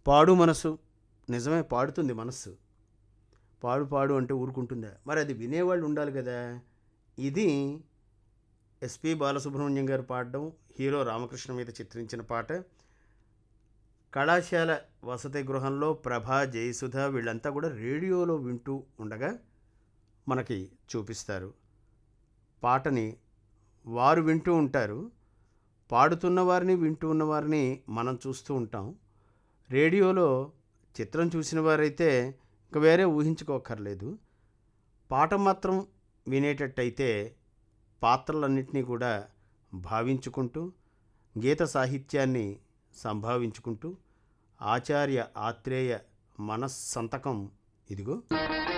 పాడు మనసు నిజమే పాడుతుంది మనస్సు పాడు పాడు అంటే ఊరుకుంటుందా మరి అది వినేవాళ్ళు ఉండాలి కదా ఇది ఎస్పి బాలసుబ్రహ్మణ్యం గారు పాడడం హీరో రామకృష్ణ మీద చిత్రించిన పాట కళాశాల వసతి గృహంలో ప్రభా జయసుధ వీళ్ళంతా కూడా రేడియోలో వింటూ ఉండగా మనకి చూపిస్తారు పాటని వారు వింటూ ఉంటారు పాడుతున్న వారిని వింటూ ఉన్న వారిని మనం చూస్తూ ఉంటాం రేడియోలో చిత్రం చూసిన వారైతే ఇంక వేరే ఊహించుకోకర్లేదు పాట మాత్రం వినేటట్టయితే పాత్రలన్నింటినీ కూడా భావించుకుంటూ గీత సాహిత్యాన్ని సంభావించుకుంటూ ఆచార్య ఆత్రేయ మనస్సంతకం ఇదిగో